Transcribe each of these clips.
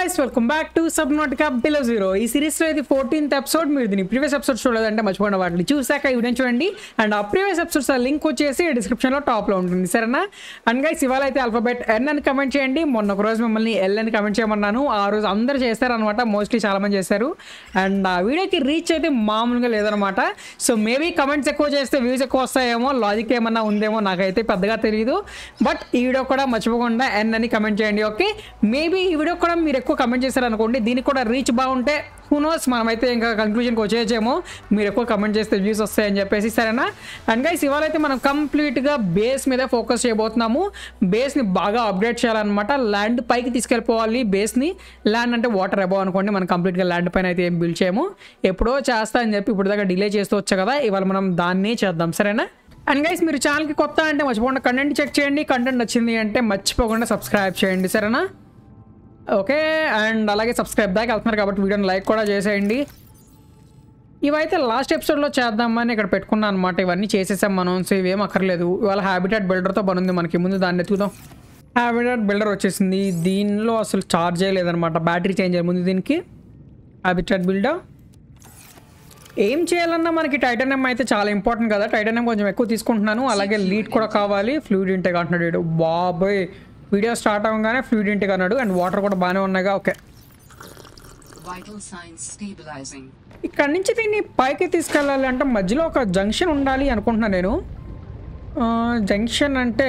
Guys welcome back to Subnautica below zero ఈ series లో ఇది ఫోర్టీన్త్ ఎపిసోడ్ మీరు దీని ప్రీవియస్ ఎపిసోడ్ చూడలేదంటే మర్చిపోయిన వాటిని చూసాక ఈ వీడియో చూడండి అండ్ ఆ ప్రీవియస్ ఎపిసోడ్స్ లింక్ వచ్చేసి డిస్క్రిప్షన్ లో టాప్ లో ఉంటుంది సరేనా అండ్ గైస్ ఇవాళ అయితే ఆల్ఫాబెట్ ఎన్ అని కమెంట్ చేయండి మొన్న ఒక రోజు మిమ్మల్ని ఎల్ అని కమెంట్ చేయమన్నాను ఆ రోజు అందరూ చేస్తారనమాట మోస్ట్లీ చాలా మంది చేశారు అండ్ ఆ వీడియోకి రీచ్ అయితే మామూలుగా లేదనమాట సో మేబీ కమెంట్స్ ఎక్కువ చేస్తే వ్యూస్ ఎక్కువ వస్తాయేమో లాజిక్ ఏమన్నా ఉందేమో నాకైతే పెద్దగా తెలియదు బట్ ఈ వీడియో కూడా మర్చిపోకుండా ఎన్ అని కమెంట్ చేయండి ఓకే మేబీ ఈ వీడియో కూడా మీరు ఎక్కువ కమెంట్ చేశారనుకోండి దీనికి కూడా రీచ్ బాగుంటే హూనోస్ మనమైతే ఇంకా కంక్లూజన్కి వచ్చేయచ్చేమో మీరు ఎక్కువ కమెంట్ చేస్తే వ్యూస్ వస్తాయని చెప్పేసి సరేనా అండ్ గైస్ ఇవాళ అయితే మనం కంప్లీట్గా బేస్ మీద ఫోకస్ చేయబోతున్నాము బేస్ని బాగా అప్డేట్ చేయాలన్నమాట ల్యాండ్ పైకి తీసుకెళ్ళిపోవాలి బేస్ని ల్యాండ్ అంటే వాటర్ అబౌవ్ అనుకోండి మనం కంప్లీట్గా ల్యాండ్ పైన అయితే ఏం బిల్డ్ చేయము ఎప్పుడో చేస్తా అని చెప్పి ఇప్పుడు దాకా డిలే చేస్తూ వచ్చా కదా ఇవాళ మనం దాన్నే చేద్దాం సరేనా అండ్ గైస్ మీరు ఛానల్కి కొత్త అంటే మర్చిపోకుండా కంటెంట్ చెక్ చేయండి కంటెంట్ నచ్చింది అంటే మర్చిపోకుండా సబ్స్క్రైబ్ చేయండి సరేనా ఓకే అండ్ అలాగే సబ్స్క్రైబ్ దాకా వెళ్తున్నారు కాబట్టి వీడియోని లైక్ కూడా చేసేయండి ఇవైతే లాస్ట్ ఎపిసోడ్లో చేద్దామని ఇక్కడ పెట్టుకున్నాను అనమాట ఇవన్నీ చేసేసాం మనం సో ఇవేం అక్కర్లేదు ఇవాళ హ్యాబిటాట్ బిల్డర్తో పని ఉంది మనకి ముందు దాన్ని ఎత్తుకుదాం హ్యాబిటాట్ బిల్డర్ వచ్చేసింది దీనిలో అసలు చార్జ్ చేయలేదన్నమాట బ్యాటరీ చేంజ్ అయ్యే ముందు దీనికి హ్యాబిటాట్ బిల్డర్ ఏం చేయాలన్నా మనకి టైటానియం అయితే చాలా ఇంపార్టెంట్ కదా టైటానియం కొంచెం ఎక్కువ తీసుకుంటున్నాను అలాగే లీడ్ కూడా కావాలి ఫ్లూయిడ్ ఇంటెక్ అంటున్నాడు వీడు. బాబోయ్ వీడియో స్టార్ట్ అవ్వగానే ఫ్లూయిడ్ ఇంటెక్ అన్నాడు అండ్ వాటర్ కూడా బాగానే ఉన్నాయిగా ఓకే Vital signs stabilizing. ఇక్కడ నుంచి దీన్ని పైకి తీసుకెళ్ళాలి అంటే మధ్యలో ఒక జంక్షన్ ఉండాలి అనుకుంటున్నాను నేను ఆ, జంక్షన్ అంటే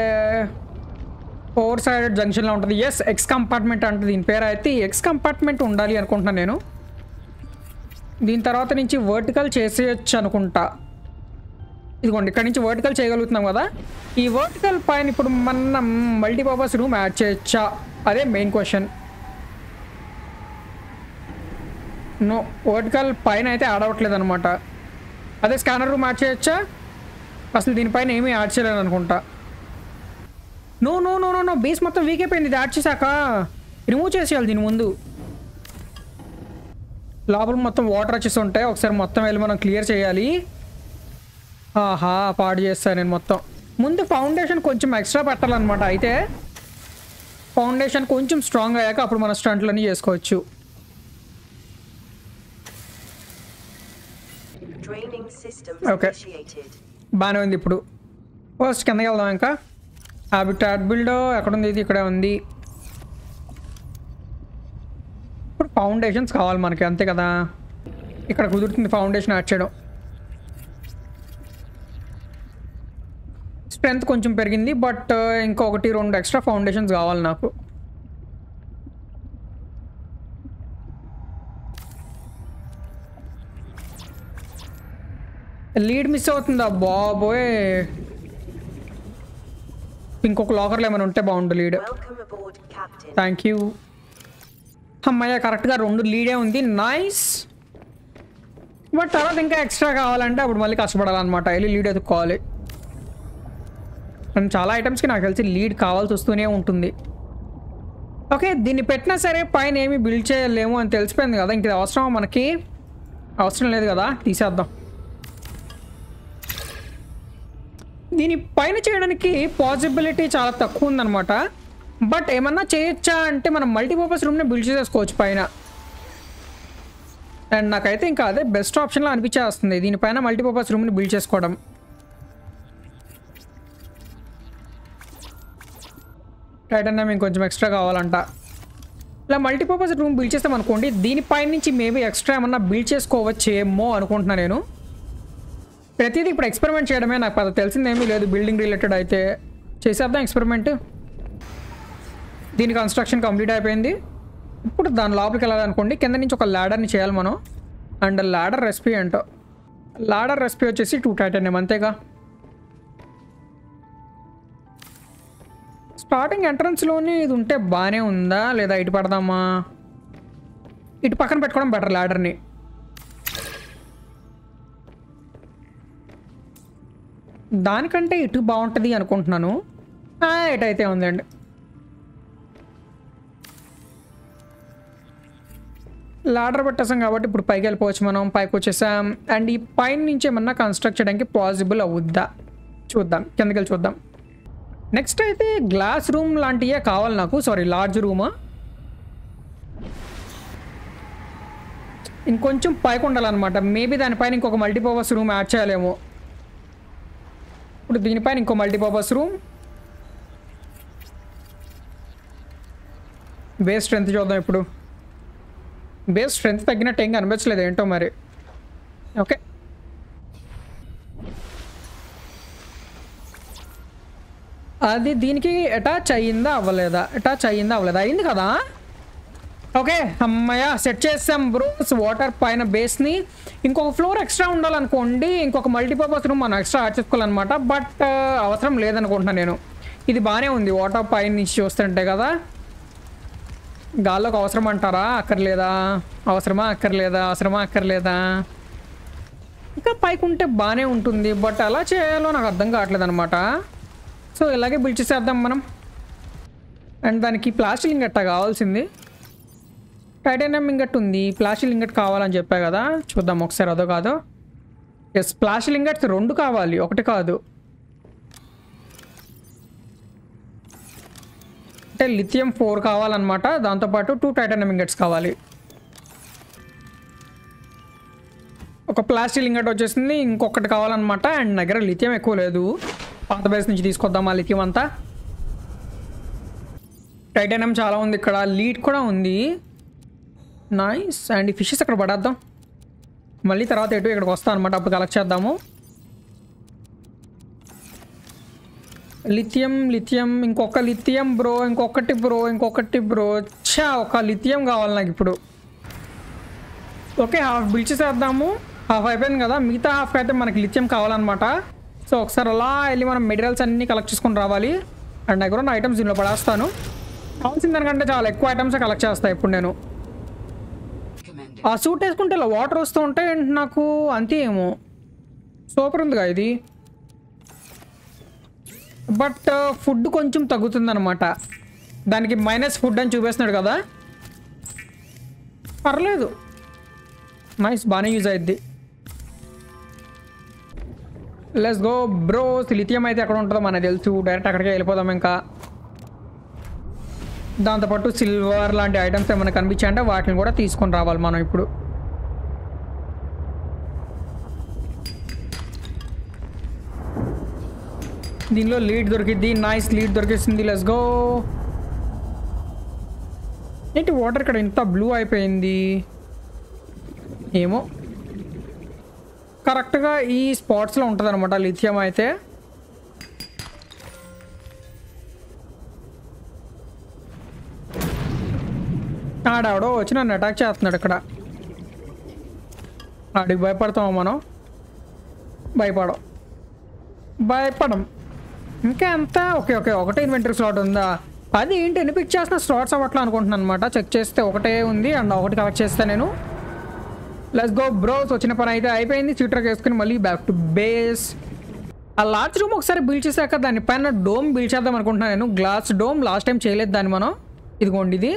ఫోర్ సైడెడ్ జంక్షన్లో ఉంటుంది ఎస్ ఎక్స్ కంపార్ట్మెంట్ అంటే దీని పేరు అయితే ఎక్స్ కంపార్ట్మెంట్ ఉండాలి అనుకుంటున్నాను నేను దీని తర్వాత నుంచి వర్టికల్ చేసేయచ్చు అనుకుంటా ఇదిగోండి ఇక్కడ నుంచి వర్టికల్ చేయగలుగుతున్నాం కదా ఈ వర్టికల్ పైన ఇప్పుడు మనం మల్టీపర్పస్ రూమ్ యాడ్ చేయొచ్చా అదే మెయిన్ క్వశ్చన్ నో వర్టికల్ పైన అయితే యాడ్ అవ్వట్లేదు అనమాట అదే స్కానర్ రూమ్ యాడ్ చేయొచ్చా అసలు దీనిపైన ఏమీ యాడ్ చేయలేదు అనుకుంటా no no no no no base మొత్తం వీక్ అయిపోయింది ఇది యాడ్ చేశాక రిమూవ్ చేసేయాలి దీని ముందు లోపల మొత్తం వాటర్ వచ్చేసి ఉంటాయి ఒకసారి మొత్తం వెళ్ళి మనం క్లియర్ చేయాలి ఆహా పాడు చేస్తాను నేను మొత్తం ముందు ఫౌండేషన్ కొంచెం ఎక్స్ట్రా పెట్టాలన్నమాట అయితే ఫౌండేషన్ కొంచెం స్ట్రాంగ్ అయ్యాక అప్పుడు మన స్టంట్లన్నీ చేసుకోవచ్చు Draining systems Okay. initiated. బాగానే ఉంది ఇప్పుడు ఫస్ట్ కిందకి వెళ్దాం ఇంకా హ్యాబిటాట్ బిల్డ్ ఎక్కడ ఉంది ఇది ఇక్కడే ఉంది ఇప్పుడు ఫౌండేషన్స్ కావాలి మనకి అంతే కదా ఇక్కడ కుదురుతుంది ఫౌండేషన్ యాడ్ చేయడం స్ట్రెంత్ కొంచెం పెరిగింది బట్ ఇంకొకటి రెండు ఎక్స్ట్రా ఫౌండేషన్స్ కావాలి నాకు లీడ్ మిస్ అవుతుందా బాబోయ్ ఇంకొక లాకర్లో ఏమైనా ఉంటే బాగుండు lead Welcome aboard, Captain. Thank you అమ్మయ్య కరెక్ట్గా రెండు లీడే ఉంది నైస్ బట్ తర్వాత ఇంకా ఎక్స్ట్రా కావాలంటే అప్పుడు మళ్ళీ కష్టపడాలన్నమాట వెళ్ళి లీడ్ ఎత్తుక్కోవాలి అండ్ చాలా ఐటమ్స్కి నాకు తెలిసి లీడ్ కావాల్సి వస్తూనే ఉంటుంది ఓకే దీన్ని పెట్టినా సరే పైన ఏమి బిల్డ్ చేయలేము అని తెలిసిపోయింది కదా ఇంక ఇది అవసరమా మనకి అవసరం లేదు కదా తీసేద్దాం దీని పైన చేయడానికి పాసిబిలిటీ చాలా తక్కువ ఉందన్నమాట బట్ ఏమన్నా చేయొచ్చా అంటే మనం మల్టీపర్పస్ రూమ్ని బిల్డ్ చేసేసుకోవచ్చు పైన అండ్ నాకైతే ఇంకా అదే బెస్ట్ ఆప్షన్లో అనిపించేస్తుంది దీనిపైన మల్టీపర్పస్ రూమ్ని బిల్డ్ చేసుకోవడం టైటానియం ఇంకొంచెం ఎక్స్ట్రా కావాలంట ఇలా మల్టీపర్పస్ రూమ్ బిల్డ్ చేస్తాం అనుకోండి దీనిపై నుంచి మేబీ ఎక్స్ట్రా ఏమన్నా బిల్డ్ చేసుకోవచ్చేమో అనుకుంటున్నా నేను ప్రతిదీ ఇప్పుడు ఎక్స్పెరిమెంట్ చేయడమే నాకు పెద్ద తెలిసిందేమీ లేదు బిల్డింగ్ రిలేటెడ్ అయితే చేసేద్దాం ఎక్స్పెరిమెంట్ దీని కన్స్ట్రక్షన్ కంప్లీట్ అయిపోయింది ఇప్పుడు దాని లోపలికి వెళ్ళాలనుకోండి కింద నుంచి ఒక ల్యాడర్ని చేయాలి మనం అండ్ ల్యాడర్ రెసిపీ అంటో ల్యాడర్ రెసిపీ వచ్చేసి టూ టైటానియం అంతేగా స్టార్టింగ్ ఎంట్రన్స్లోనే ఇది ఉంటే బాగానే ఉందా లేదా ఇటు పడదామా ఇటు పక్కన పెట్టుకోవడం బెటర్ ల్యాడర్ని దానికంటే ఇటు బాగుంటుంది అనుకుంటున్నాను ఆ, ఇటైతే ఉందండి లాడర్ పెట్టేసాం కాబట్టి ఇప్పుడు పైకి వెళ్ళిపోవచ్చు మనం పైకి వచ్చేసాం అండ్ ఈ పైన నుంచి ఏమన్నా కన్స్ట్రక్ట్ చేయడానికి పాసిబుల్ అవుద్దా చూద్దాం కిందకి వెళ్ళి చూద్దాం నెక్స్ట్ అయితే గ్లాస్ రూమ్ లాంటివే కావాలి నాకు సారీ లార్జ్ రూమ్ ఇంకొంచెం పైకి ఉండాలన్నమాట మేబీ దానిపైన ఇంకొక మల్టీపర్పస్ రూమ్ యాడ్ చేయాలేమో ఇప్పుడు దీనిపైన ఇంకో మల్టీపర్పస్ రూమ్ బేస్ స్ట్రెంత్ చూద్దాం ఇప్పుడు బేస్ స్ట్రెంత్ తగ్గినట్టు ఏం కనిపించలేదు ఏంటో మరి ఓకే అది దీనికి అటాచ్ అయ్యిందా అవ్వలేదా అటాచ్ అయ్యిందా అవ్వలేదా అయింది కదా ఓకే అమ్మయ్య సెట్ చేసాం బ్రోస్ వాటర్ పైన బేస్ని ఇంకొక ఫ్లోర్ ఎక్స్ట్రా ఉండాలనుకోండి ఇంకొక మల్టీపర్పస్ రూమ్ మనం ఎక్స్ట్రా యాడ్ చేసుకోవాలన్నమాట బట్ అవసరం లేదనుకుంటున్నాను నేను ఇది బాగానే ఉంది వాటర్ పైన నుంచి చూస్తుంటే కదా గాల్లోకి అవసరం అంటారా అక్కర్లేదా అవసరమా అక్కర్లేదా అవసరమా అక్కర్లేదా ఇంకా పైకి ఉంటే బాగానే ఉంటుంది బట్ ఎలా చేయాలో నాకు అర్థం కావట్లేదు అనమాట సో ఇలాగే బిల్డ్ చేసేద్దాం మనం అండ్ దానికి ప్లాస్టిక్ ఇంగట్ట కావాల్సింది టైటానియం ఇంగట్ ఉంది ప్లాస్టిక్ ఇంగట్ కావాలని చెప్పా కదా చూద్దాం ఒకసారి అదో కాదో ఎస్ ప్లాస్టిక్ ఇంగట్స్ రెండు కావాలి ఒకటి కాదు అంటే లిథియం ఫోర్ కావాలన్నమాట దాంతోపాటు టూ టైటానియం ఇంగట్స్ కావాలి ఒక ప్లాస్టిక్ ఇంగట్ వచ్చేసింది ఇంకొకటి కావాలన్నమాట అండ్ నా దగ్గర లిథియం ఎక్కువ లేదు పాత బేస్ నుంచి తీసుకొద్దాం ఆ లిథియం అంతా టైటానియం చాలా ఉంది ఇక్కడ లీడ్ కూడా ఉంది నైస్ అండ్ ఈ ఫిషెస్ అక్కడ పడేద్దాం మళ్ళీ తర్వాత ఎటు ఇక్కడికి వస్తాం అనమాట అప్పుడు కలెక్ట్ చేద్దాము లిథియం లిథియం ఇంకొక లిథియం బ్రో ఇంకొకటి బ్రో ఇంకొకటి బ్రో చా ఒక లిథియం కావాలి నాకు ఇప్పుడు ఓకే హాఫ్ బిల్ చేసేద్దాము హాఫ్ అయిపోయింది కదా మిగతా హాఫ్ అయితే మనకి లిథియం కావాలన్నమాట సో ఒకసారి అలా వెళ్ళి మనం మెటీరియల్స్ అన్నీ కలెక్ట్ చేసుకొని రావాలి అండ్ దగ్గర ఉన్న ఐటమ్స్ దీనిలో పడేస్తాను కావాల్సిన దానికంటే చాలా ఎక్కువ ఐటమ్స్ కలెక్ట్ చేస్తాను ఇప్పుడు నేను Commended. ఆ సూట్ వేసుకుంటే ఇలా వాటర్ వస్తూ ఉంటే నాకు అంతే ఏమో సూపర్ ఉందిగా ఇది బట్ ఫుడ్ కొంచెం తగ్గుతుందన్నమాట దానికి మైనస్ ఫుడ్ అని చూపిస్తున్నాడు కదా పర్లేదు నైస్ బాగానే యూజ్ అయ్యిద్ది లెస్ గో బ్రో లిథియం అయితే ఎక్కడ ఉంటుందో మనకు తెలుసు డైరెక్ట్ అక్కడికే వెళ్ళిపోదాం ఇంకా దాంతోపాటు సిల్వర్ లాంటి ఐటమ్స్ ఏమైనా కనిపించాయంటే వాటిని కూడా తీసుకొని రావాలి మనం ఇప్పుడు దీనిలో లీడ్ దొరికింది నైస్ లీడ్ దొరికిస్తుంది లెస్ గో ఏంటి వాటర్ ఇక్కడ ఇంత బ్లూ అయిపోయింది ఏమో కరెక్ట్గా ఈ స్పాట్స్లో ఉంటుంది అనమాట లిథియం అయితే ఆడావిడో వచ్చి నన్ను అటాక్ చేస్తున్నాడు ఇక్కడ ఆడికి భయపడతామా మనం భయపడం భయపడం ఇంకా ఎంత ఓకే ఓకే ఒకటే ఇన్వెంటరీ స్లాట్ ఉందా అది ఏంటి ఎన్ని పిక్ చేసిన స్లాట్స్ అవ్వట్లా అనుకుంటున్నాను అనమాట చెక్ చేస్తే ఒకటే ఉంది అండ్ ఒకటి కలెక్ట్ చేస్తే నేను లెస్ గో బ్రోస్ వచ్చిన పని అయితే అయిపోయింది చీటర్ వేసుకుని మళ్ళీ బ్యాక్ టు బేస్ ఆ లార్జ్ రూమ్ ఒకసారి బిల్డ్ చేశాక దానిపైన డోమ్ బిల్డ్ చేద్దాం అనుకుంటున్నాను నేను గ్లాస్ డోమ్ లాస్ట్ టైం చేయలేదు దాన్ని మనం ఇదిగోండి ఇది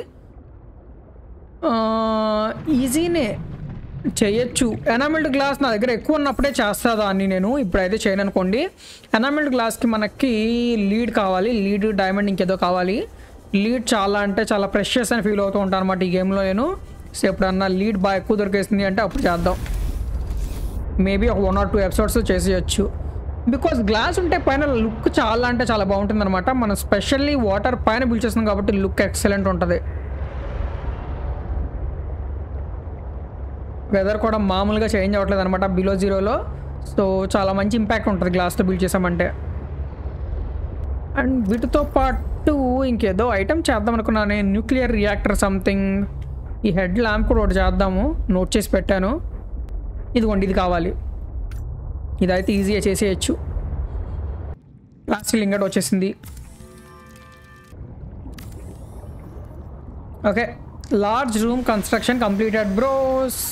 ఈజీనే చేయొచ్చు ఎనామిల్డ్ గ్లాస్ నా దగ్గర ఎక్కువ ఉన్నప్పుడే చేస్తా దాన్ని నేను ఇప్పుడైతే చేయను అనుకోండి ఎనామిల్డ్ గ్లాస్కి మనకి లీడ్ కావాలి లీడ్ డైమండ్ ఇంకేదో కావాలి లీడ్ చాలా అంటే చాలా ప్రెషియస్ అని ఫీల్ అవుతూ ఉంటాను అనమాట ఈ గేమ్లో నేను సో ఎప్పుడన్నా లీడ్ బాగా ఎక్కువ దొరికేసింది అంటే అప్పుడు చేద్దాం మేబీ ఒక వన్ ఆర్ టూ ఎపిసోడ్స్ చేసేయచ్చు బికాస్ గ్లాస్ ఉంటే పైన లుక్ చాలా అంటే చాలా బాగుంటుంది అనమాట మనం స్పెషల్లీ వాటర్ పైన బిల్డ్ చేస్తున్నాం కాబట్టి లుక్ ఎక్సలెంట్ ఉంటుంది వెదర్ కూడా మామూలుగా చేంజ్ అవ్వట్లేదు అనమాట బిలో జీరోలో సో చాలా మంచి ఇంపాక్ట్ ఉంటుంది గ్లాస్తో బిల్డ్ చేసామంటే అండ్ వీటితో పాటు ఇంకేదో ఐటమ్ చేద్దాం అనుకున్నాను న్యూక్లియర్ రియాక్టర్ సంథింగ్ ఈ హెడ్ ల్యాంప్ కూడా ఒకటి చేద్దాము నోట్ చేసి పెట్టాను ఇదిగోండి ఇది కావాలి ఇదైతే ఈజీగా చేసేయచ్చు ప్లాస్టిక్ లింగట్ వచ్చేసింది okay large room construction completed bros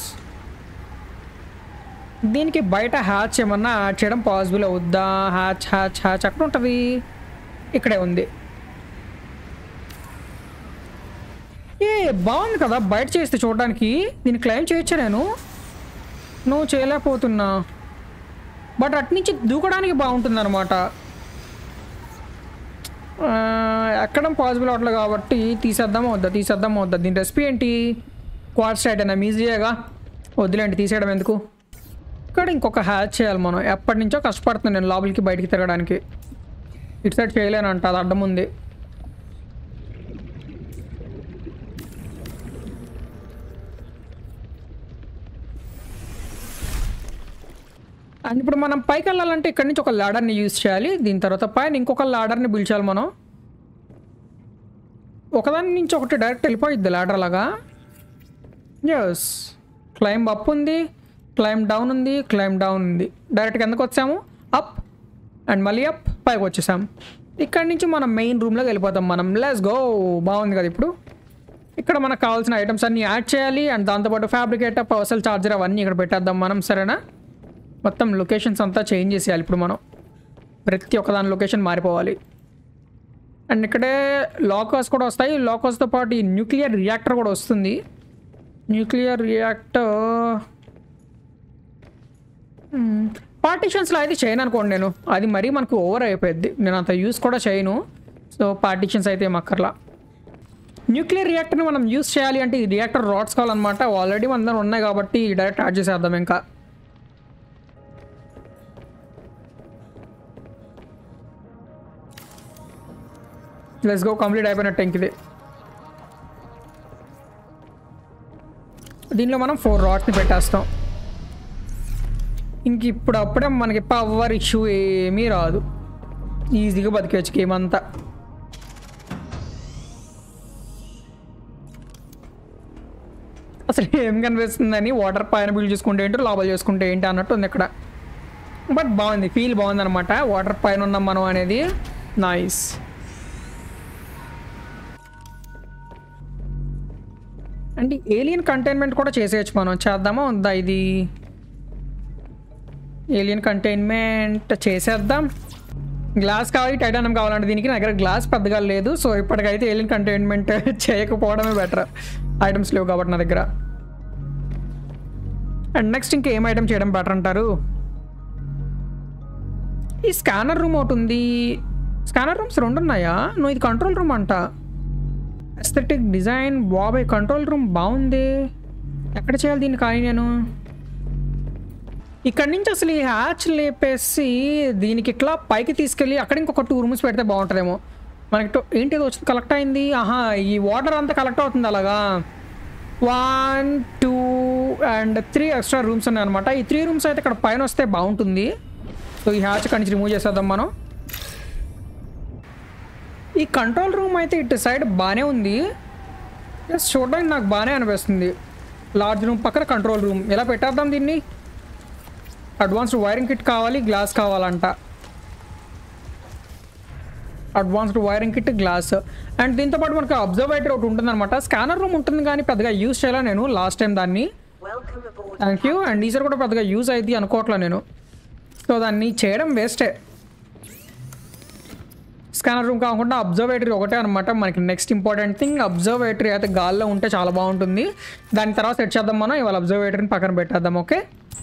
దీనికి బయట హ్యాచ్ ఏమన్నా యాడ్ చేయడం పాసిబుల్ అవుద్దా హ్యాచ్ హ్యాచ్ హ్యాచ్ అక్కడ ఉంటుంది ఇక్కడే ఉంది ఏ బాగుంది కదా బయట చేస్తే చూడడానికి దీన్ని క్లైమ్ చేయొచ్చా నేను నువ్వు చేయలేకపోతున్నా బట్ అట్నుంచి దూకడానికి బాగుంటుంది అనమాట ఎక్కడం పాసిబుల్ అవట్లేదు కాబట్టి తీసేద్దామా వద్దా తీసేద్దామా వద్దా దీని రెసిపీ ఏంటి క్వాడ్ స్ట్రైట్ అయినా ఈజీగా వద్దులేండి తీసేయడం ఎందుకు ఇక్కడ ఇంకొక హ్యాచ్ చేయాలి మనం ఎప్పటి నుంచో కష్టపడుతున్నాను నేను లోపలికి బయటికి తిరగడానికి ఇటు సైడ్ చేయలేనంట అది అడ్డం ఉంది అండ్ ఇప్పుడు మనం పైకి వెళ్ళాలంటే ఇక్కడ నుంచి ఒక లాడర్ని యూజ్ చేయాలి దీని తర్వాత పైన ఇంకొక లాడర్ని పిలిచాలి మనం ఒకదాని నుంచి ఒకటి డైరెక్ట్ వెళ్ళిపోయిద్ది లాడర్ లాగా ఎస్ క్లైమ్ అప్ ఉంది క్లైమ్ డౌన్ ఉంది క్లైమ్ డౌన్ ఉంది డైరెక్ట్గా ఎందుకు వచ్చాము అప్ అండ్ మళ్ళీ అప్ పైకి వచ్చేసాం ఇక్కడ నుంచి మనం మెయిన్ రూమ్లోకి వెళ్ళిపోతాం మనం లెస్ గో బాగుంది కదా ఇప్పుడు ఇక్కడ మనకు కావాల్సిన ఐటమ్స్ అన్నీ యాడ్ చేయాలి అండ్ దాంతోపాటు ఫ్యాబ్రికేటర్ పవర్సల్ చార్జర్ అవన్నీ ఇక్కడ పెట్టేద్దాం మనం సరేనా మొత్తం లొకేషన్స్ అంతా చేంజ్ చేసేయాలి ఇప్పుడు మనం ప్రతి ఒక్కదాని లొకేషన్ మారిపోవాలి అండ్ ఇక్కడే లాకర్స్ కూడా వస్తాయి లాకర్స్తో పాటు ఈ న్యూక్లియర్ రియాక్టర్ కూడా వస్తుంది న్యూక్లియర్ రియాక్టర్ పార్టీషన్స్లో అయితే చేయను అనుకోండి నేను అది మరీ మనకు ఓవర్ అయిపోయింది నేను అంత యూస్ కూడా చేయను సో పార్టీషన్స్ అయితే ఏం అక్కర్లా న్యూక్లియర్ రియాక్టర్ని మనం యూస్ చేయాలి అంటే ఈ రియాక్టర్ రాడ్స్ కావాలన్నమాట ఆల్రెడీ మన దగ్గర ఉన్నాయి కాబట్టి డైరెక్ట్ యాడ్ చేసేద్దాం ఇంకా లెట్స్ గో కంప్లీట్ అయిపోయినట్టు ఇంక ఇది దీనిలో మనం ఫోర్ రాడ్స్ని పెట్టేస్తాం ఇంక ఇప్పుడు అప్పుడే మనకి పవర్ ఇష్యూ ఏమీ రాదు ఈజీగా బతికేచ్చు గేమ్ అంతా అసలు ఏం కనిపిస్తుందని వాటర్ పైన బిల్డ్ చేసుకుంటే ఏంటో లోపల చేసుకుంటే ఏంటి అన్నట్టు ఉంది ఇక్కడ బట్ బాగుంది ఫీల్ బాగుంది అనమాట వాటర్ పైన ఉన్నాం మనం అనేది నైస్ అంటే ఏలియన్ కంటైన్మెంట్ కూడా చేసేయచ్చు మనం చేద్దామా ఉందా ఇది ఏలియన్ కంటైన్మెంట్ చేసేద్దాం గ్లాస్ కావాలి టైటానం కావాలంటే దీనికి నా దగ్గర గ్లాస్ పెద్దగా లేదు సో ఇప్పటికైతే ఏలియన్ కంటైన్మెంట్ చేయకపోవడమే బెటర్ ఐటమ్స్ లేవు కాబట్టి నా దగ్గర అండ్ నెక్స్ట్ ఇంకా ఏం ఐటమ్ చేయడం బెటర్ అంటారు ఈ స్కానర్ రూమ్ ఒకటి ఉంది స్కానర్ రూమ్స్ రెండు ఉన్నాయా నువ్వు ఇది కంట్రోల్ రూమ్ అంట ఎస్థెటిక్ డిజైన్ బాబాయ్ కంట్రోల్ రూమ్ బాగుంది ఎక్కడ చేయాలి దీన్ని కానీ నేను ఇక్కడి నుంచి అసలు ఈ హ్యాచ్ లేపేసి దీనికి ఇట్లా పైకి తీసుకెళ్ళి అక్కడ ఇంకొక టూ రూమ్స్ పెడితే బాగుంటుందేమో మనకి టో- ఏంటి ఇది వచ్చింది కలెక్ట్ అయింది ఆహా ఈ వాటర్ అంతా కలెక్ట్ అవుతుంది అలాగా one two and three extra rooms ఉన్నాయి అనమాట ఈ త్రీ రూమ్స్ అయితే ఇక్కడ పైన వస్తే బాగుంటుంది సో ఈ హ్యాచ్ అక్కడి నుంచి రిమూవ్ చేసేద్దాం మనం ఈ కంట్రోల్ రూమ్ అయితే ఇటు సైడ్ బాగానే ఉంది జస్ట్ చూడడానికి నాకు బాగానే అనిపిస్తుంది లార్జ్ రూమ్ పక్కన కంట్రోల్ రూమ్ ఎలా పెట్టేద్దాం దీన్ని అడ్వాన్స్డ్ వైరింగ్ కిట్ కావాలి గ్లాస్ కావాలంట advanced wiring kit glass and దీంతో పాటు మనకు అబ్జర్వేటర్ ఒకటి ఉంటుందన్నమాట స్కానర్ రూమ్ ఉంటుంది కానీ పెద్దగా యూజ్ చేయాలి నేను లాస్ట్ టైం దాన్ని Welcome aboard. Thank you and ఈసారి కూడా పెద్దగా యూజ్ అయింది అనుకోవట్లే నేను సో దాన్ని చేయడం వేస్టే స్కానర్ రూమ్ కాకుండా అబ్జర్వేటరీ ఒకటే అనమాట మనకి నెక్స్ట్ ఇంపార్టెంట్ థింగ్ అబ్జర్వేటరీ అయితే గాల్లో ఉంటే చాలా బాగుంటుంది దాని తర్వాత సెట్ చేద్దాం మనం ఇవాళ అబ్జర్వేటరీని పక్కన పెట్టేద్దాం ఓకే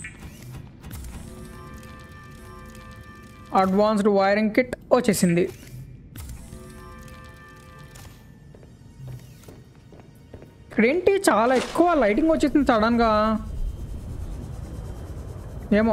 అడ్వాన్స్డ్ వైరింగ్ కిట్ వచ్చేసింది ఇక్కడేంటి చాలా ఎక్కువ లైటింగ్ వచ్చేసింది సడన్గా ఏమో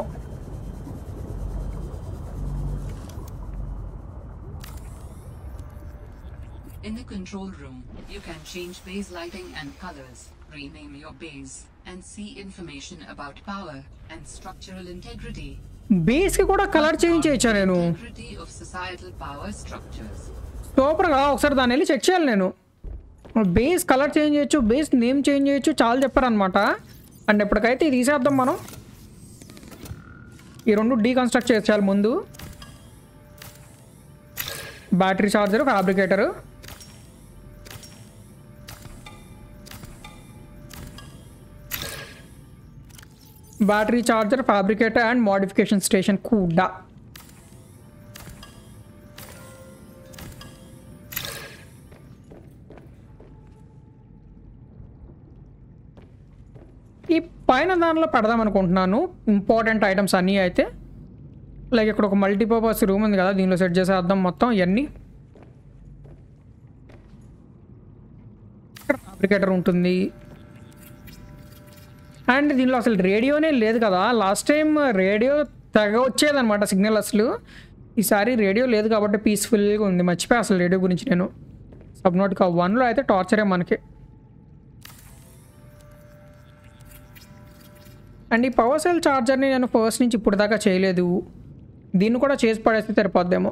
In the control room, you can change base lighting and colors, rename your base, and see information about power and structural integrity. బేస్కి కూడా కలర్ చేంజ్ చేయొచ్చా నేను Integrity of societal power structures. సూపర్గా ఒకసారి దాన్ని వెళ్ళి చెక్ చేయాలి నేను బేస్ కలర్ చేంజ్ చేయొచ్చు బేస్ నేమ్ చేంజ్ చేయొచ్చు చాలా చెప్పారనమాట అండ్ ఇప్పటికైతే ఇది తీసేద్దాం మనం ఈ రెండు డీకన్స్ట్రక్ట్ చేసేయాలి ముందు battery charger fabricator battery charger fabricator and modification station కూడా ఈ పైన దానిలో పెడదాం అనుకుంటున్నాను ఇంపార్టెంట్ ఐటమ్స్ అన్నీ అయితే లైక్ ఇక్కడ ఒక మల్టీపర్పస్ రూమ్ ఉంది కదా దీనిలో సెట్ చేసేద్దాం మొత్తం ఇవన్నీ ఇక్కడ ఫ్యాబ్రికేటర్ ఉంటుంది అండ్ దీనిలో అసలు రేడియోనే లేదు కదా లాస్ట్ టైం రేడియో తెగ వచ్చేదనమాట సిగ్నల్ అసలు ఈసారి రేడియో లేదు కాబట్టి పీస్ఫుల్గా ఉంది మర్చిపోయా అసలు రేడియో గురించి నేను సబ్నోటికా వన్లో అయితే టార్చరే మనకి అండ్ ఈ పవర్ సెల్ ఛార్జర్ని నేను ఫస్ట్ నుంచి ఇప్పుడు దాకా చేయలేదు దీన్ని కూడా చేసి పడేస్తే సరిపోద్దేమో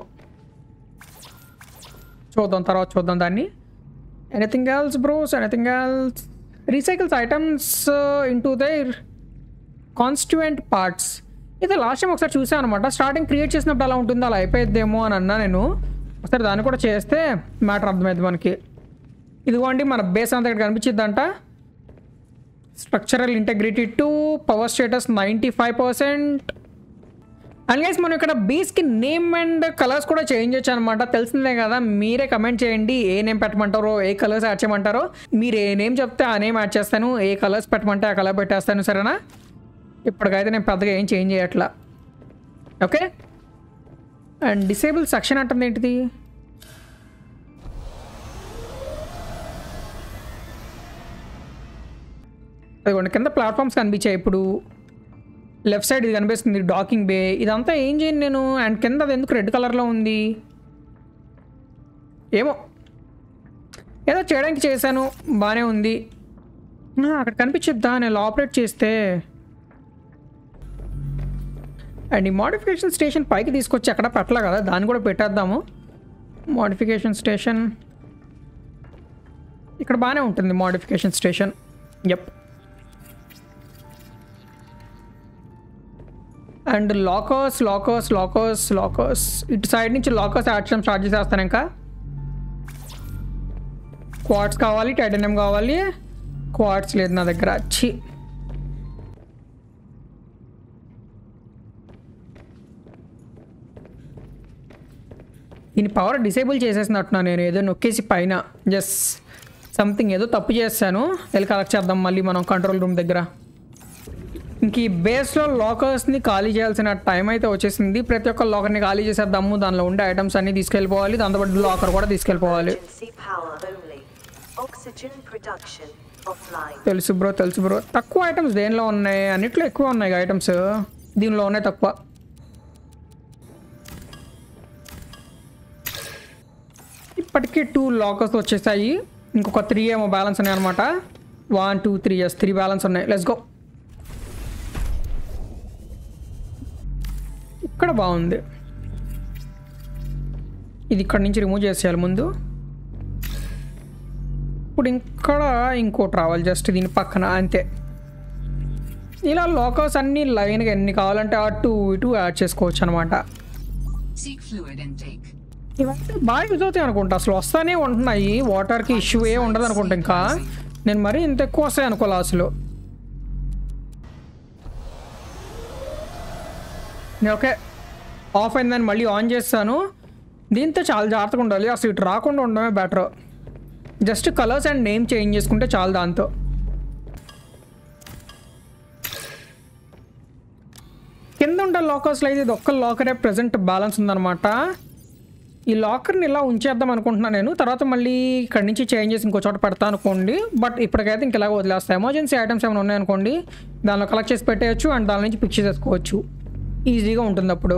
చూద్దాం తర్వాత చూద్దాం దాన్ని anything else bros anything else recycles items into their constituent parts ఇది లాస్ట్ టైం ఒకసారి చూసాను అనమాట స్టార్టింగ్ క్రియేట్ చేసినప్పుడు అలా ఉంటుందో అలా అయిపోయిద్దేమో అని అన్నా నేను ఒకసారి దాన్ని కూడా చేస్తే మ్యాటర్ అర్థమైంది మనకి ఇదిగోండి మన బేస్ అంతా ఇక్కడ కనిపించిద్దంట structural integrity to power status ninety five percent and guys మనం ఇక్కడ బీస్కి నేమ్ అండ్ కలర్స్ కూడా చేంజ్ చేయొచ్చు అనమాట తెలిసిందే కదా మీరే కమెంట్ చేయండి ఏ నేమ్ పెట్టమంటారో ఏ కలర్స్ యాడ్ చేయమంటారో మీరు ఏ నేమ్ చెప్తే ఆ నేమ్ యాడ్ చేస్తాను ఏ కలర్స్ పెట్టమంటే ఆ కలర్ పెట్టేస్తాను సరేనా ఇప్పటికైతే నేను పెద్దగా ఏం చేంజ్ చేయట్లా ఓకే అండ్ డిసేబుల్ సెక్షన్ అంటుంది ఏంటిది అదిగోండి కింద ప్లాట్ఫామ్స్ కనిపించాయి ఇప్పుడు లెఫ్ట్ సైడ్ ఇది కనిపిస్తుంది డాకింగ్ బే ఇదంతా ఏం చేయను నేను అండ్ కింద అది ఎందుకు రెడ్ కలర్లో ఉంది ఏమో ఏదో చేయడానికి చేశాను బాగానే ఉంది ఆ, అక్కడ కనిపించిద్దా నేను ఆపరేట్ చేస్తే అండ్ ఈ మోడిఫికేషన్ స్టేషన్ పైకి తీసుకొచ్చి అక్కడ పెట్టలే కదా దాన్ని కూడా పెట్టేద్దాము మోడిఫికేషన్ స్టేషన్ ఇక్కడ బాగానే ఉంటుంది మోడిఫికేషన్ స్టేషన్ ఎప్ and lockers lockers lockers lockers ఇటు సైడ్ నుంచి లాకర్స్ యాడ్ చేయడం స్టార్ట్ చేసేస్తాను ఇంకా క్వార్ట్స్ కావాలి టైటానియం కావాలి క్వార్ట్స్ లేదు నా దగ్గర చి దీని పవర్ డిసేబుల్ చేసేసినట్టున్నా నేను ఏదో నొక్కేసి పైన జస్ట్ సంథింగ్ ఏదో తప్పు చేస్తాను వెళ్ళి కలెక్ట్ చేద్దాం మళ్ళీ మనం కంట్రోల్ రూమ్ దగ్గర ఇంక ఈ బేస్లో లాకర్స్ని ఖాళీ చేయాల్సిన టైం అయితే వచ్చేసింది ప్రతి ఒక్క లాకర్ని ఖాళీ చేసేద్దాము దానిలో ఉండే ఐటమ్స్ అన్ని తీసుకెళ్ళిపోవాలి దాంతోపాటు లాకర్ కూడా తీసుకెళ్ళిపోవాలి Emergency power only. Oxygen production offline. తెలుసు బ్రో తెలుసు బ్రో తక్కువ ఐటమ్స్ దేనిలో ఉన్నాయి అన్నిట్లో ఎక్కువ ఉన్నాయి ఐటమ్స్ దీనిలో ఉన్నాయి తక్కువ ఇప్పటికీ టూ లాకర్స్ వచ్చేసాయి ఇంకొక త్రీ ఏమో బ్యాలెన్స్ ఉన్నాయి అనమాట one two three yes three balance ఉన్నాయి లెట్స్ గో ఇక్కడ బాగుంది ఇది ఇక్కడ నుంచి రిమూవ్ చేసేయాలి ముందు ఇప్పుడు ఇక్కడ ఇంకోటి రావాలి జస్ట్ దీని పక్కన అంతే ఇలా లోకల్స్ అన్ని లైన్గా ఎన్ని కావాలంటే అటు ఇటు యాడ్ చేసుకోవచ్చు అనమాట Seek fluid intake. ఇవన్నీ బాగా యూజ్ అవుతాయి అనుకుంటా అసలు వస్తానే ఉంటున్నాయి వాటర్కి ఇష్యూ ఏ ఉండదు అనుకుంటా ఇంకా నేను మరీ ఇంత ఎక్కువ వస్తాయి అనుకోలే అసలు నేను ఓకే ఆఫ్ అయిందని మళ్ళీ ఆన్ చేస్తాను దీంతో చాలా జాగ్రత్తగా ఉండాలి అసలు ఇటు రాకుండా ఉండడమే better just colours and name change చేసుకుంటే చాలు దాంతో కింద ఉండే లాకర్స్లో అయితే ఇది ఒక్క లాకరే ప్రజెంట్ బ్యాలెన్స్ ఉందన్నమాట ఈ లాకర్ని ఇలా ఉంచేద్దాం అనుకుంటున్నాను నేను తర్వాత మళ్ళీ ఇక్కడి నుంచి చేంజ్ చేసి ఇంకో చోట పెడతా అనుకోండి బట్ ఇప్పటికైతే ఇంక ఇలాగ వదిలేస్తాయి ఎమర్జెన్సీ ఐటమ్స్ ఏమైనా ఉన్నాయనుకోండి దానిలో కలెక్ట్ చేసి పెట్టేయచ్చు అండ్ దాని నుంచి పిక్ చేసుకోవచ్చు ఈజీగా ఉంటుంది అప్పుడు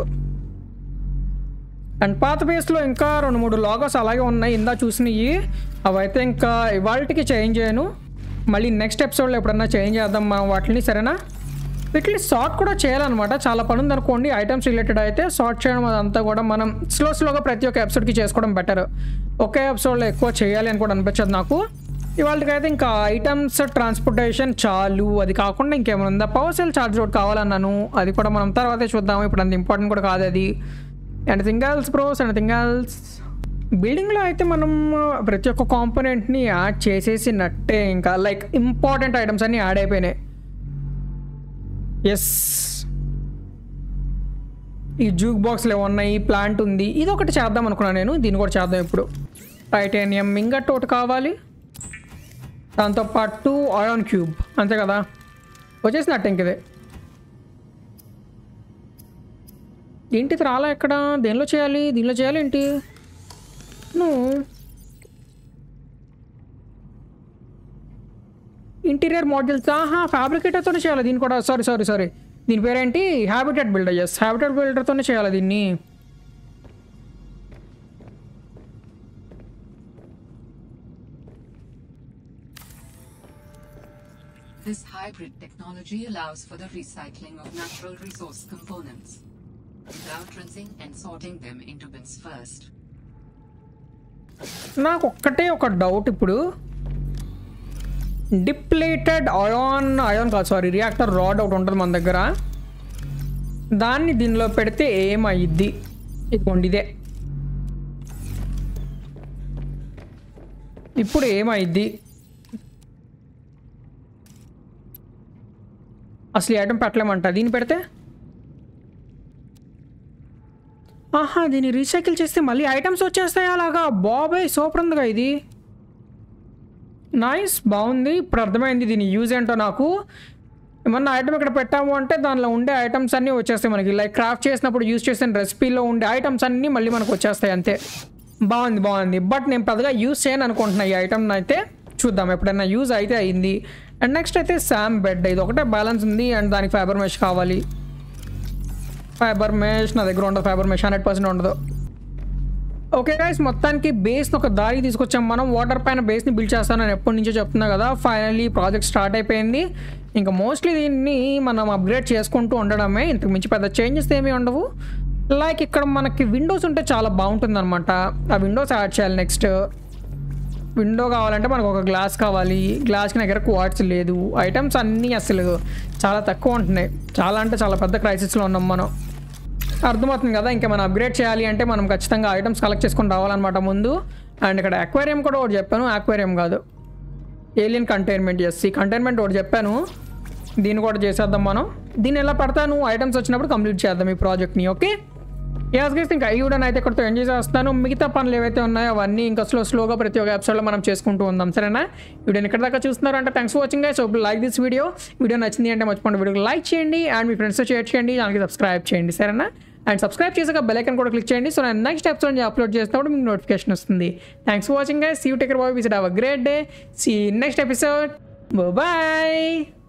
అండ్ పాత బేస్లో ఇంకా రెండు మూడు లాగోస్ అలాగే ఉన్నాయి ఇందా చూసినవి అవైతే ఇంకా ఇవాళకి చేంజ్ చేయను మళ్ళీ నెక్స్ట్ ఎపిసోడ్లో ఎప్పుడన్నా చేంజ్ చేద్దాం మనం వాటిని సరేనా వీటిని సార్ట్ కూడా చేయాలన్నమాట చాలా పని ఉందనుకోండి ఐటమ్స్ రిలేటెడ్ అయితే సార్ట్ చేయడం అదంతా కూడా మనం స్లో స్లోగా ప్రతి ఒక్క ఎపిసోడ్కి చేసుకోవడం బెటర్ ఒకే ఎపిసోడ్లో ఎక్కువ చేయాలి అని కూడా అనిపించదు నాకు ఇవాళకైతే ఇంకా ఐటమ్స్ ట్రాన్స్పోర్టేషన్ చాలు అది కాకుండా ఇంకేమైనా ఉందా పవర్ సెల్ ఛార్జ్ ఒకటి కావాలన్నాను అది కూడా మనం తర్వాతే చూద్దాము ఇప్పుడు అంత ఇంపార్టెంట్ కూడా కాదు అది anything else bros anything else బిల్డింగ్లో అయితే మనం ప్రతి ఒక్క కాంపోనెంట్ని యాడ్ చేసేసినట్టే ఇంకా లైక్ ఇంపార్టెంట్ ఐటమ్స్ అన్నీ యాడ్ అయిపోయినాయి ఎస్ ఈ జూక్ బాక్స్లో ఉన్నాయి ప్లాంట్ ఉంది ఇది ఒకటి చేద్దాం అనుకున్నాను నేను దీన్ని కూడా చేద్దాం ఇప్పుడు టైటానియం మింగట్ ఒకటి కావాలి దాంతోపాటు ఆయాన్ క్యూబ్ అంతే కదా వచ్చేసినట్టు ఇంక ఇది ఏంటిది రాలా ఎక్కడ దేనిలో చేయాలి దీనిలో చేయాలి ఏంటి నువ్వు ఇంటీరియర్ మోడల్స్ ఆహా ఫ్యాబ్రికేటర్తోనే చేయాలి దీన్ని కూడా సారీ సారీ సారీ దీని పేరేంటి హ్యాబిటెట్ బిల్డర్ ఎస్ హ్యాబిటెట్ బిల్డర్తోనే చేయాలి దీన్ని This hybrid technology allows for the recycling of natural resource components without rinsing and sorting them into bins first. నాకు ఒక్కటే ఒక డౌట్ ఇప్పుడు డిప్లేటెడ్ అయాన్ అయాన్ కాదు సారీ రియాక్టర్ రాడ్ ఒకటి ఉంటుంది మన దగ్గర దాన్ని దీనిలో పెడితే ఏమయ్యిద్ది ఇదిగోండి ఇదే ఇప్పుడు ఏమైద్ది అసలు ఈ ఐటమ్ పెట్టలేమంట దీన్ని పెడితే ఆహా దీన్ని రీసైకిల్ చేస్తే మళ్ళీ ఐటమ్స్ వచ్చేస్తాయి అలాగా బాబాయ్ సూపర్ ఉందిగా ఇది నైస్ బాగుంది ఇప్పుడు అర్థమైంది దీని యూజ్ ఏంటో నాకు ఏమన్నా ఐటమ్ ఇక్కడ పెట్టాము అంటే దానిలో ఉండే ఐటమ్స్ అన్నీ వచ్చేస్తాయి మనకి లైక్ క్రాఫ్ట్ చేసినప్పుడు యూజ్ చేసిన రెసిపీలో ఉండే ఐటమ్స్ అన్నీ మళ్ళీ మనకు వచ్చేస్తాయి అంతే బాగుంది బాగుంది బట్ నేను పెద్దగా యూజ్ చేయను అనుకుంటున్నా ఈ ఐటమ్ అయితే చూద్దాం ఎప్పుడైనా యూజ్ అయితే అయింది అండ్ నెక్స్ట్ అయితే శామ్ బెడ్ ఇది ఒకటే బ్యాలెన్స్ ఉంది అండ్ దానికి ఫైబర్ మెష్ కావాలి ఫైబర్ మెష్ నా దగ్గర ఉండదు ఫైబర్ మెష్ హండ్రెడ్ పర్సెంట్ ఉండదు ఓకే గైస్ మొత్తానికి బేస్ని ఒక దారి తీసుకొచ్చాం మనం వాటర్ పైన బేస్ని బిల్డ్ చేస్తానని ఎప్పటి నుంచో చెప్తున్నా కదా ఫైనల్లీ ప్రాజెక్ట్ స్టార్ట్ అయిపోయింది ఇంకా మోస్ట్లీ దీన్ని మనం అప్గ్రేడ్ చేసుకుంటూ ఉండడమే ఇంతకు మించి పెద్ద చేంజెస్ ఏమీ ఉండవు లైక్ ఇక్కడ మనకి విండోస్ ఉంటే చాలా బాగుంటుంది అనమాట ఆ విండోస్ యాడ్ చేయాలి నెక్స్ట్ విండో కావాలంటే మనకు ఒక గ్లాస్ కావాలి గ్లాస్కి దగ్గర క్వార్ట్స్ లేదు ఐటమ్స్ అన్నీ అసలు చాలా తక్కువ ఉంటున్నాయి చాలా అంటే చాలా పెద్ద క్రైసిస్లో ఉన్నాం మనం అర్థమవుతుంది కదా ఇంకా మనం అప్గ్రేడ్ చేయాలి అంటే మనం ఖచ్చితంగా ఐటమ్స్ కలెక్ట్ చేసుకొని రావాలన్నమాట ముందు అండ్ ఇక్కడ అక్వేరియం కూడా ఒకటి చెప్పాను అక్వేరియం కాదు ఏలియన్ కంటైన్మెంట్ ఎస్ ఈ కంటైన్మెంట్ ఒకటి చెప్పాను దీన్ని కూడా చేసేద్దాం మనం దీన్ని ఎలా పెడతాను ఐటమ్స్ వచ్చినప్పుడు కంప్లీట్ చేద్దాం ఈ ప్రాజెక్ట్ని ఓకే యాస్ గైస్ ఇంకా ఈ వీడియోని అయితే ఇక్కడితో ఎంజాయ్ చేస్తాను మిగతా పనులు ఏవైతే ఉన్నాయో అవన్నీ ఇంకా స్లో స్లోగా ప్రతి ఒక్క ఎపిసోడ్లో మనం చేసుకుంటూ ఉందాం సరేనా వీడియోని ఇక్కడ దాకా చూస్తున్నారు అంటే thanks for watching guys so like this video video నచ్చింది అంటే మర్చిపోండి వీడియోకి లైక్ చేయండి అండ్ మీ ఫ్రెండ్స్తో షేర్ చేయండి దానికి సబ్స్క్రైబ్ చేయండి సరేనా అండ్ సబ్స్క్రైబ్ చేసాక బెల్ ఐకన్ కూడా క్లిక్ చేయండి సో నేను నెక్స్ట్ ఎపిసోడ్ అప్లోడ్ చేసినప్పుడు మీకు నోటిఫికేషన్ వస్తుంది thanks for watching guys see you take care bye visit have a great day see next episode bye